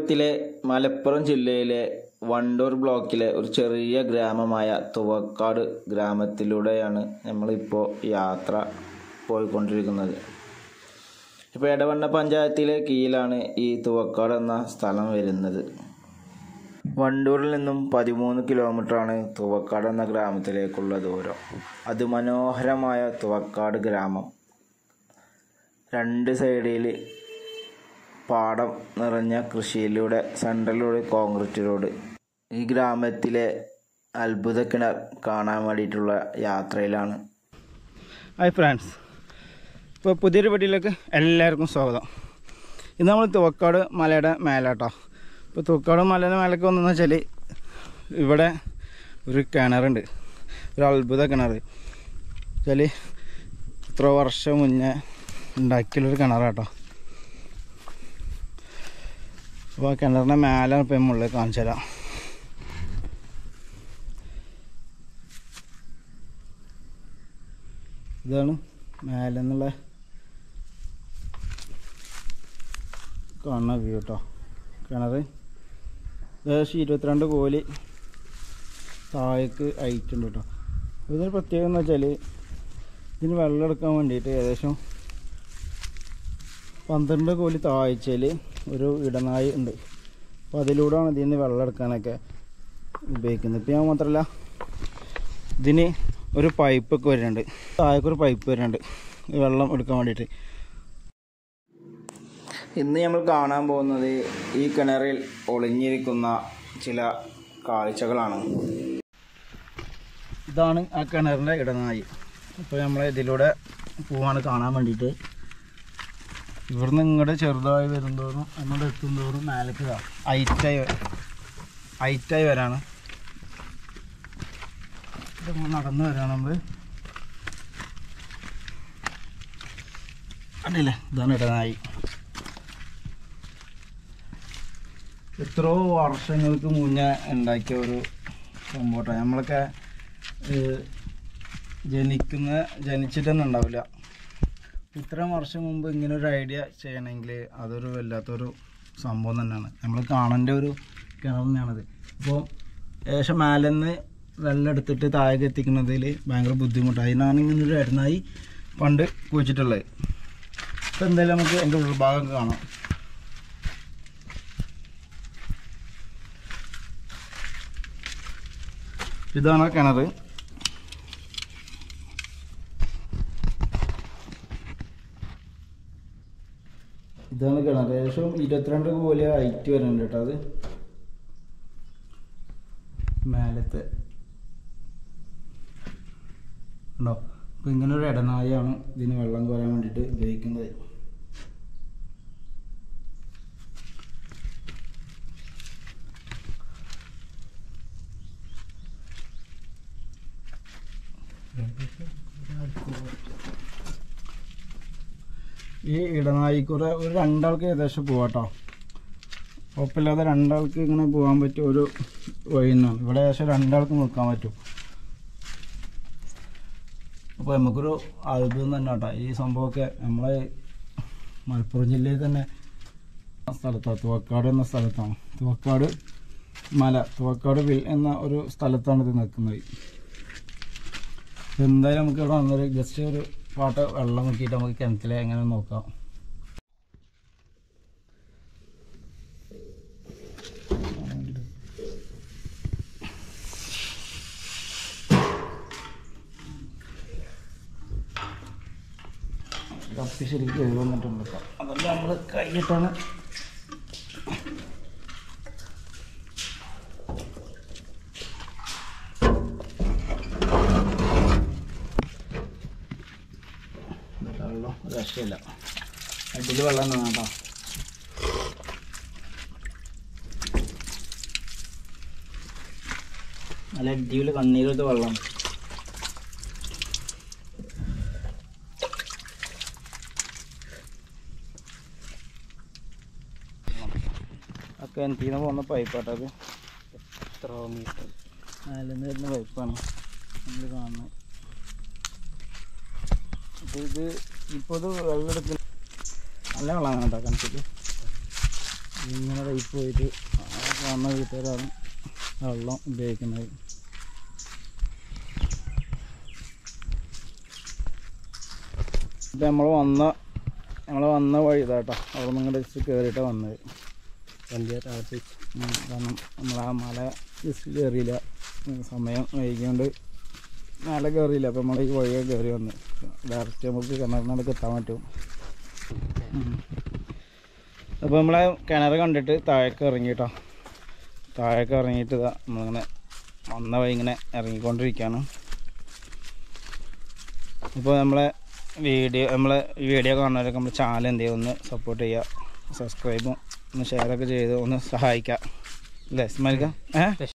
കേരളത്തിലെ മലപ്പുറം ജില്ലയിലെ വണ്ടൂർ ബ്ലോക്കിലെ ഒരു ചെറിയ ഗ്രാമമായ തുവക്കാട് ഗ്രാമത്തിലൂടെയാണ് നമ്മളിപ്പോൾ യാത്ര പോയിക്കൊണ്ടിരിക്കുന്നത് ഇപ്പോൾ എടവണ്ണ പഞ്ചായത്തിലെ കീഴിലാണ് ഈ തുവക്കാട് എന്ന സ്ഥലം വരുന്നത് വണ്ടൂരിൽ നിന്നും പതിമൂന്ന് കിലോമീറ്ററാണ് തുവക്കാട് എന്ന ഗ്രാമത്തിലേക്കുള്ള ദൂരം അതിമനോഹരമായ തുവക്കാട് ഗ്രാമം രണ്ട് സൈഡിൽ പാടം നിറഞ്ഞ കൃഷിയിലൂടെ സെൻട്രലിലൂടെ കോൺക്രീറ്റ് റോഡ് ഈ ഗ്രാമത്തിലെ അത്ഭുത കിണർ കാണാൻ വേണ്ടിയിട്ടുള്ള യാത്രയിലാണ് ഹായ് ഫ്രാൻസ് ഇപ്പോൾ പുതിയൊരു വീട്ടിലേക്ക് എല്ലാവർക്കും സ്വാഗതം ഇന്ന് നമ്മൾ തുവക്കാട് മലയുടെ മേലാട്ടോ ഇപ്പോൾ തുവക്കാട് മലയുടെ മേലേക്ക് വന്നെന്ന് വെച്ചാൽ ഇവിടെ ഒരു കിണറുണ്ട് ഒരു അത്ഭുത കിണർ വെച്ചാൽ ഇത്ര വർഷം മുന്നേ ഉണ്ടാക്കിയുള്ളൊരു കിണറാട്ടോ അപ്പോൾ ആ കിണറിൻ്റെ മേലാണ് ഇപ്പം മുകളിൽ കാണിച്ചു തരാം ഇതാണ് മേലെ നിന്നുള്ള കാണുന്ന വ്യൂ കേട്ടോ കിണർ ഏകദേശം ഇരുപത്തിരണ്ട് കോല് താഴേക്ക് ഹൈറ്റുണ്ട് കേട്ടോ ഇതിന് പ്രത്യേകത എന്ന് വെച്ചാൽ ഇതിന് വെള്ളം എടുക്കാൻ വേണ്ടിയിട്ട് ഏകദേശം പന്ത്രണ്ട് കോല് താഴ്ചയിൽ ഒരു ഇടനായി ഉണ്ട് അപ്പോൾ അതിലൂടെയാണ് ഇതിന് വെള്ളം എടുക്കാനൊക്കെ ഉപയോഗിക്കുന്നത് ഇപ്പം ഞാൻ മാത്രമല്ല ഇതിന് ഒരു പൈപ്പൊക്കെ വരുന്നുണ്ട് താഴേക്ക് ഒരു പൈപ്പ് വരുന്നുണ്ട് ഈ വെള്ളം എടുക്കാൻ വേണ്ടിയിട്ട് ഇന്ന് നമ്മൾ കാണാൻ പോകുന്നത് ഈ കിണറിൽ ഒളിഞ്ഞിരിക്കുന്ന ചില കാഴ്ചകളാണ് ഇതാണ് ആ കിണറിൻ്റെ ഇടനായി ഇപ്പോൾ നമ്മൾ ഇതിലൂടെ പോവാണ് കാണാൻ വേണ്ടിയിട്ട് ഇവിടുന്ന് ഇങ്ങോട്ട് ചെറുതായി വരുന്തോറും അങ്ങോട്ട് എത്തുന്തോറും മേലേക്ക് ഹൈറ്റായി ഹൈറ്റായി വരാണ് ഇത് നമ്മൾ നടന്നു വരാണ് നമ്മൾ കണ്ടില്ലേ ഇതാണ് ഇടനായി എത്രയോ വർഷങ്ങൾക്ക് മുന്നേ ഉണ്ടാക്കിയ ഒരു സംഭവം നമ്മളൊക്കെ ഏഹ്, ജനിക്കുന്ന ജനിച്ചിട്ട് തന്നെ ഉണ്ടാവില്ല ഇത്രയും വർഷം മുമ്പ് ഇങ്ങനെ ഒരു ഐഡിയ ചെയ്യണമെങ്കിൽ അതൊരു വല്ലാത്തൊരു സംഭവം തന്നെയാണ് നമ്മൾ കാണേണ്ട ഒരു കിണർ തന്നെയാണത് അപ്പോൾ ഏകദേശം മേലെന്ന് വെള്ളം എടുത്തിട്ട് താഴേക്ക് എത്തിക്കുന്നതിൽ ഭയങ്കര ബുദ്ധിമുട്ടാണ് അതിനാണ് ഇങ്ങനെ ഒരു ഇടനായി പണ്ട് കുഴിച്ചിട്ടുള്ളത് അപ്പോൾ എന്തായാലും നമുക്ക് എൻ്റെ ഉൾഭാഗം കാണാം ഇതാണ് ആ കിണർ ഇതാണ് കിണർ ഏകദേശം ഇരുപത്തിരണ്ട് പോലെ ഹൈറ്റ് വരുന്നുണ്ട് കേട്ടോ അത് മേലത്തെ ഉണ്ടോ അപ്പോൾ ഇങ്ങനെ ഒരു ഇടനായാണ് ഇതിന് വെള്ളം കോരാൻ വേണ്ടിയിട്ട് ഉപയോഗിക്കുന്നത് ഈ ഇടനായിക്കൂടെ ഒരു രണ്ടാൾക്ക് ഏകദേശം പോവാട്ടോ കുഴപ്പമില്ലാതെ രണ്ടാൾക്ക് ഇങ്ങനെ പോകാൻ പറ്റിയ ഒരു വഴി തന്നെയാണ് ഇവിടെ ഏകദേശം രണ്ടാൾക്ക് നിൽക്കാൻ പറ്റും അപ്പോൾ നമുക്കൊരു അത്ഭുതം തന്നെ കേട്ടോ ഈ സംഭവമൊക്കെ നമ്മളെ മലപ്പുറം ജില്ലയിൽ തന്നെ ആ സ്ഥലത്താണ് തുവക്കാട് എന്ന സ്ഥലത്താണ് തുവക്കാട് മല തുവക്കാട് വിൽ എന്ന ഒരു സ്ഥലത്താണ് ഇത് നിൽക്കുന്നത് എന്തായാലും നമുക്ക് ഇവിടെ വന്നൊരു ജസ്റ്റ് ഒരു പാട്ട് വെള്ളം നോക്കിയിട്ട് നമുക്ക് കിണറ്റിലെ എങ്ങനെ നോക്കാം കപ്പി ശരിക്കും എഴുതി വന്നിട്ടുണ്ട് കേട്ടോ അതല്ല നമ്മൾ കൈയിട്ടാണ് വെള്ളം രക്ഷയില്ല അടിയിൽ വെള്ളം തന്നെ കേട്ടോ നല്ല അടിയിൽ കണ്ണീരത്തെ വെള്ളം ഒക്കെ എനിക്ക് പോകുന്ന പൈപ്പാട്ടോ അത് എത്ര മീറ്റർ മേലെ നിന്ന് വരുന്ന പൈപ്പാണ് നമ്മൾ കാണുന്നത് അപ്പോൾ ഇത് ഇപ്പോൾ ഇത് വെള്ളം എടുക്കുന്ന നല്ല വെള്ളമാണ് കേട്ടോ കിണറ്റിൽ ഇങ്ങനെ പൈപ്പ് പോയിട്ട് ആ കാണുന്ന വീട്ടുകാരാണ് വെള്ളം ഉപയോഗിക്കുന്നത് ഇത് നമ്മൾ വന്ന നമ്മൾ വന്ന വഴി ഇതാട്ടോ അവിടെ നിന്ന് ഇങ്ങോട്ട് ജസ്റ്റ് കയറിയിട്ടാണ് വന്നത് വലിയ താഴത്ത് കാരണം നമ്മൾ ആ മല ജസ്റ്റ് കയറിയില്ല ഉം, സമയം വൈകിയോണ്ട് മല കയറിയില്ല അപ്പോൾ നമ്മൾ ഈ വഴിയെ കയറി വന്ന് ഡയറക്റ്റ് നമുക്ക് കിണറിനടുക്ക് എത്താൻ പറ്റും അപ്പോൾ നമ്മളെ കിണർ കണ്ടിട്ട് താഴേക്ക് ഇറങ്ങി കേട്ടോ താഴേക്ക് ഇറങ്ങിയിട്ട് ഇതാ നമ്മളിങ്ങനെ വന്ന വഴി ഇങ്ങനെ ഇറങ്ങിക്കൊണ്ടിരിക്കുകയാണ് ഇപ്പോൾ നമ്മളെ വീഡിയോ നമ്മളെ വീഡിയോ കാണുന്നവരൊക്കെ നമ്മൾ ചാനൽ എന്ത് ചെയ്യുക ഒന്ന് സപ്പോർട്ട് ചെയ്യുക സബ്സ്ക്രൈബും ഒന്ന് ഷെയറൊക്കെ ചെയ്ത് ഒന്ന് സഹായിക്കുക അല്ലേ സ്മരിക്ക ഏഹ്